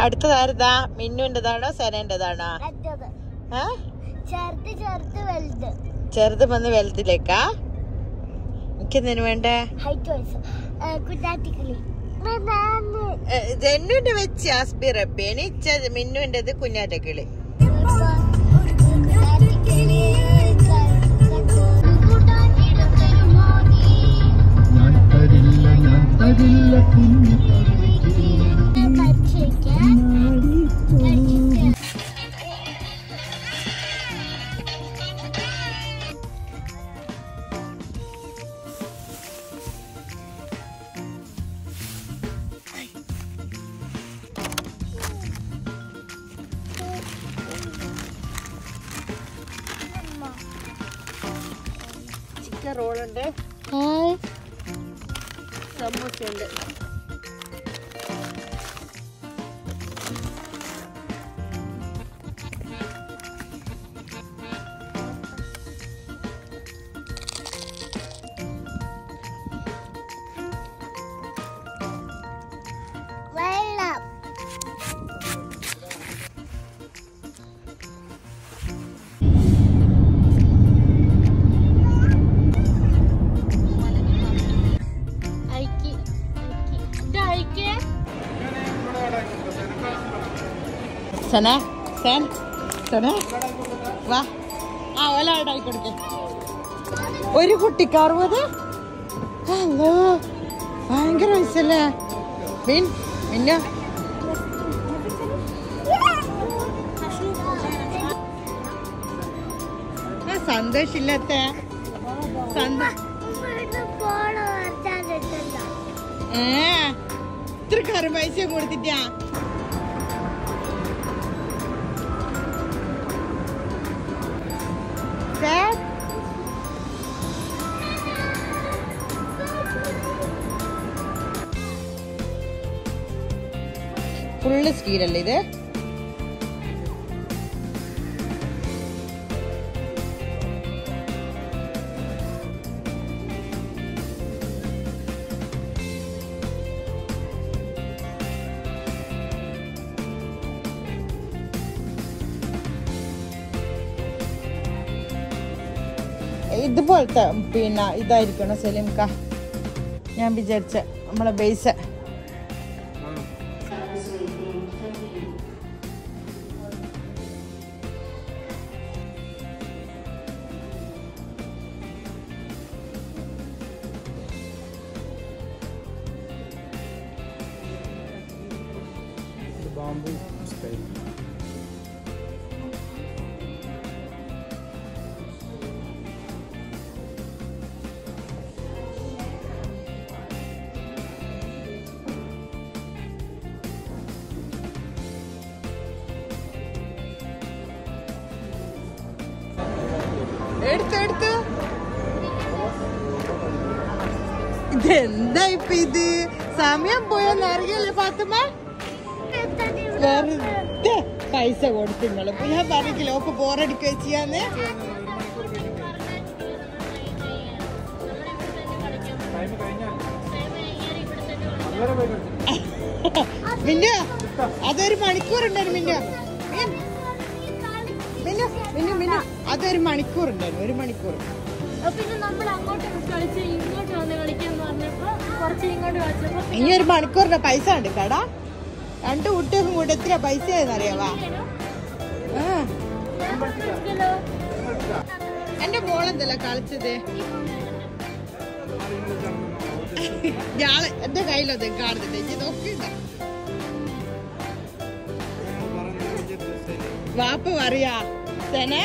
അടുത്തതാരതാ മിന്നുവിൻ്റെതാണോ സെനേൻ്റെതാണോ മറ്റത് ആ ചെറുത് ചെറുത് വലുത് ചെറുത് വന്ന് വലുതിലേക്കാ എനിക്കെന്തിനു വേണ്ടേ ഹൈറ്റ് വയസ്സ് കുറ്റാറ്റിക്കിളി ജെന്നുവിന്റെ വെച്ച് ആസ്ബി റബ്ബി എനിച്ച മിന്നുവിൻ്റെത് കുഞ്ഞാറ്റക്കിളി ഞാൻ തരില്ല ഞാൻ തരില്ല കുഞ്ഞു ചിക്കൻ റോളുണ്ട് സമൂസയുണ്ട് വെള്ളം അയക്കി ഇത് അയക്കേ സന സേൻ സന വാ ആ ഓല ആയി കൊടുക്ക ഒരു കുട്ടിക്ക് അറുപത് ഹലോ ഭയങ്കര പൈസല്ലേ മീൻ മിന്ന സന്തോഷില്ലാത്ത സന്തോഷ പോണോ വർത്താനിട്ടുണ്ടോ ഏ ഇത്ര കറി പൈസ കൊടുത്തിട്ടാ സാർ ഫുള്ള് സ്റ്റീലല്ലേ ഇത് ഇതുപോലത്തെ പിന്നെ ഇതായിരിക്കണം സലീംക്ക ഞാൻ വിചാരിച്ച നമ്മളെ ബേസ് ബാമ്പു സ്റ്റൈൽ എടുത്തു എടുത്തു ഇതെന്താ ഇപ്പൊ ഇത് സമയം പോയെന്ന് അറിയല്ലേ ഫാത്തിമ വെറുതെ പൈസ കൊടുത്തു നിങ്ങള് ഞാൻ പറഞ്ഞില്ല ഒപ്പ് ബോറടിക്കുക ചെയ്യാന്ന് ടൈം കഴിഞ്ഞാൽ അതുവരെ പോയി കളിച്ചു. മിന്ന അതൊരു മണിക്കൂർ ഉണ്ടായിരുന്നു മിന്ന മിന്ന മിന്ന മിന്ന അതൊരു മണിക്കൂർ ഉണ്ടായിരുന്നു ഒരു മണിക്കൂർ പിന്നെ നമ്മൾ അങ്ങോട്ട് കളിച്ച് ഇങ്ങോട്ട് വന്ന് കളിക്കാന്ന് പറഞ്ഞപ്പോ കുറച്ച് ഇങ്ങോട്ട് കളിച്ചപ്പോ ഇനി ഒരു മണിക്കൂറിന്റെ പൈസ ഉണ്ട് കടാ രണ്ടു കുട്ടികൾക്കും കൂടെ എത്ര പൈസ അറിയാവാ ആ കളിച്ചല്ലോ. എന്റെ മോളെന്തല്ല കളിച്ചത് ഞാള് എന്റെ കയ്യിലത് കാണുന്നില്ല ഇനി നോക്കിണ്ട വാപ്പ പറയാ തന്നെ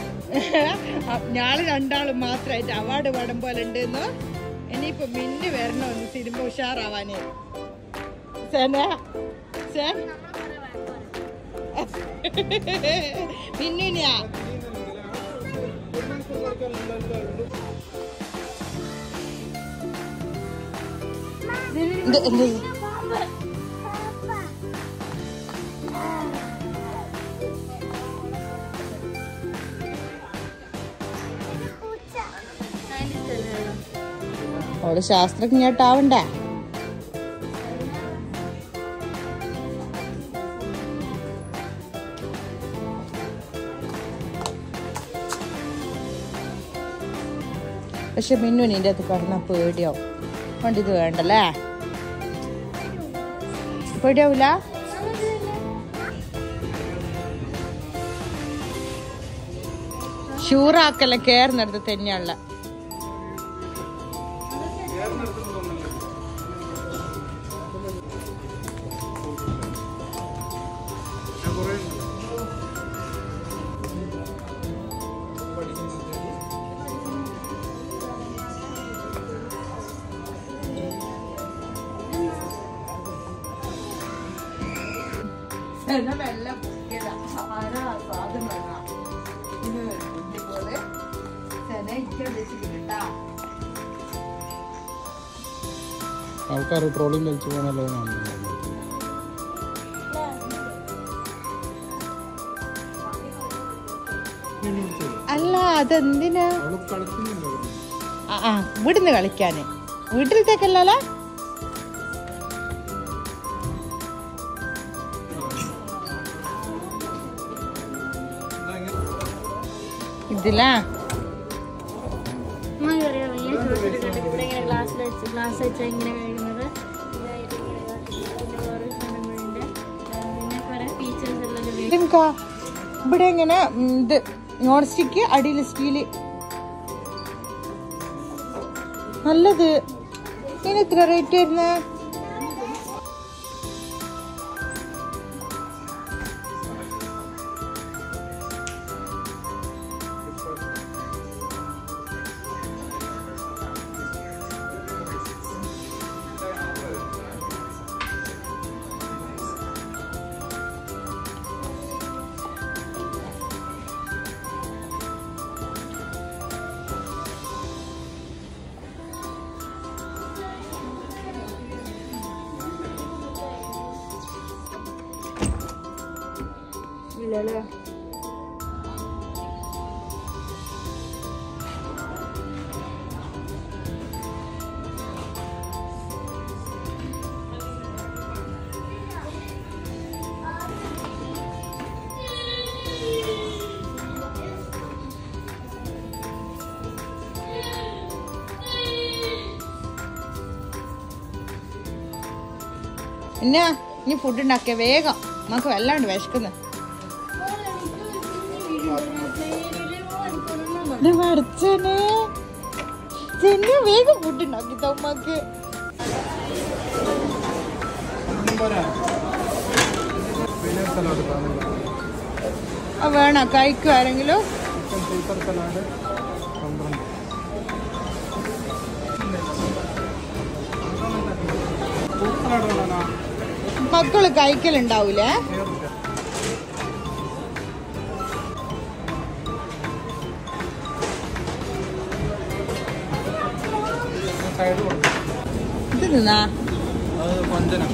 ഞാള് രണ്ടാളും മാത്രമായിട്ട് അവാർഡ് പടം പോലെ ഉണ്ടെന്ന് ഇനിയിപ്പോ മിന്നു വരണമെന്ന് സിനിമ ഉഷാറാവാനേ സെന സെൻ മിന്നുനെയാ ഇത് എന്ത് അവള് ശാസ്ത്രജ്ഞട്ടാവണ്ടേ പക്ഷെ മിന്നു നിന്റെ അത് കിടന്ന പേടിയാവും അതുകൊണ്ട് ഇത് വേണ്ടല്ലേ പേടിയാവൂല ഷൂറാക്കല്ല കേറുന്നിടത്ത് തന്നെയുള്ള വെള്ളം ആരാ സാധനം ഇത് ഇതുപോലെ വെച്ചിട്ടാ ആൾക്കാർ ട്രോളിങ് വലിച്ചു പോകാനല്ലോ അല്ല അതെന്തിനാ അവള് കളിക്കുന്നുണ്ടോ ആ ആ ഇവിടുന്ന് കളിക്കാന് വീട്ടിലത്തേക്കല്ലല്ലോ ഇതിലാ അമ്മ കയറിയോ? ഇങ്ങനെ ചോദിച്ചിട്ടുണ്ട്. ഇവിടെ ഇങ്ങനെ ഗ്ലാസ്സിൽ വെച്ച് ഗ്ലാസ് വെച്ചാൽ ഇങ്ങനെ കഴുകുന്നത് ഇതായിട്ട് ഇങ്ങനെ പിന്നെ വേറെ സാധനങ്ങളുണ്ട് പിന്നെ കുറെ ഫീച്ചേഴ്സ് എല്ലാം ഉപയോഗിക്കും ഇതെന്താ ഇവിടെ ഇങ്ങനെ ഉം, ഇത് നോൺ സ്റ്റിക്ക് അടിയിൽ സ്റ്റീല് നല്ലത് ഇതിന് എത്ര റേറ്റ് വരുന്നത് ഇല്ലല്ലേ എന്നാ ഇനി ഫുഡ് ഉണ്ടാക്കിയ വേഗം നമുക്ക് വല്ലാണ്ട് വിശക്കുന്നു പഠിച്ചനെ ചെന്നെ വേഗം ഫുഡ് ഉണ്ടാക്കി തമ്മക്ക് പിന്നെ സലാഡ് പറഞ്ഞില്ല ആ വേണോ കഴിക്കും ആരെങ്കിലും ചിക്കൻ സൂപ്പർ സലാഡ് പന്ത്രണ്ട് ഫ്രൂട്ട് സലാഡ് വേണോ മക്കള് കഴിക്കലുണ്ടാവൂലേ സൈഡ് കൊടുക്കും ഇത് നിന്നാ അത് വഞ്ചന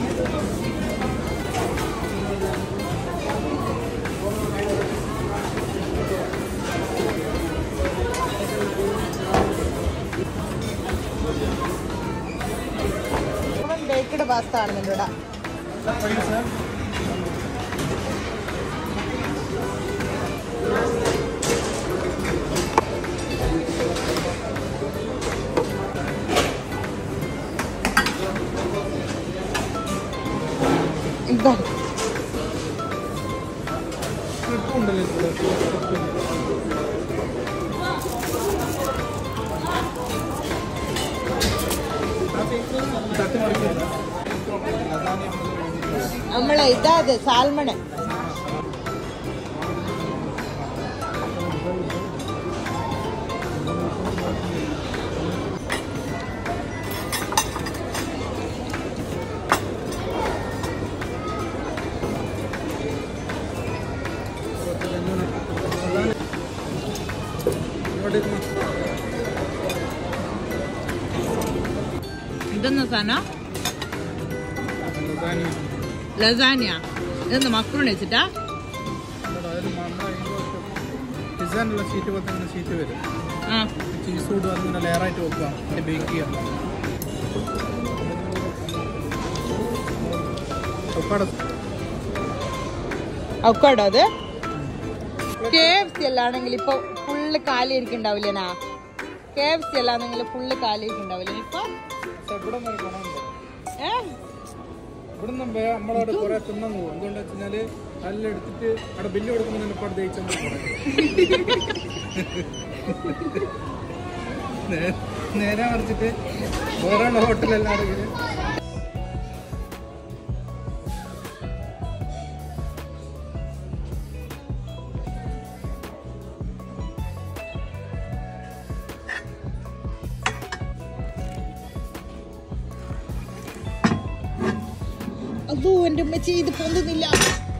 ബേക്കഡ് പാസ്ത ആണെന്നുണ്ട് ഇവിടെ ഇതാ സ്ട്രിപ്പ് ഉണ്ടല്ലോ ഇവിടെ സ്ട്രിപ്പ് തട്ടി മറിക്കില്ല നമ്മളെ ഇതാ അത് സാൽമണ് ഇവിടെ ഇരുന്നോ. ഇതെന്ന സാധനം ലസാനിയ. ലസാനിയ ഇതെന്ന് മക്രോണി വെച്ചിട്ടാ ഇവിടെ അതിൽ നമ്മളെ ഈ പിസ്സാനുള്ള ഷീറ്റ് പോലത്തെ ഇങ്ങനെ ഷീറ്റ് വരും ആ ചീസ് കൂട് അതിങ്ങനെ ലെയറായിട്ട് വെക്കുക എന്നിട്ട് ബേക്ക് ചെയ്യാം ഒപ്പാടെ അവക്കാടോ അത് കെ എഫ് സി അല്ലാണെങ്കിൽ ഇപ്പൊ ഫുള്ള് കാലി ഇരിക്കണ്ടാവില്ലേനാ കെ എഫ് സി എല്ലാം നിങ്ങൾ ഫുള്ള് കാലിയിട്ടുണ്ടാവില്ലേ ഇപ്പൊ പക്ഷെ ഇവിടെ നിന്ന് ഒരു ഗുണമുണ്ട് ഏ ഇവിടെ നിന്നും നമ്മളവിടെ കുറെ തിന്നു പോകും എന്തുകൊണ്ടാ വെച്ചാല് അതെല്ലാം എടുത്തിട്ട് അവിടെ ബില്ല് കൊടുക്കുമ്പോൾ തന്നെ ഇപ്പോൾ ദഹിച്ചാൽ നേരെ മറിച്ചിട്ട് വേറെ ഹോട്ടലെല്ലാം ആണെങ്കിൽ അതോ എന്റെ ഉമ്മച്ചി ഇത് പൊന്തുന്നില്ല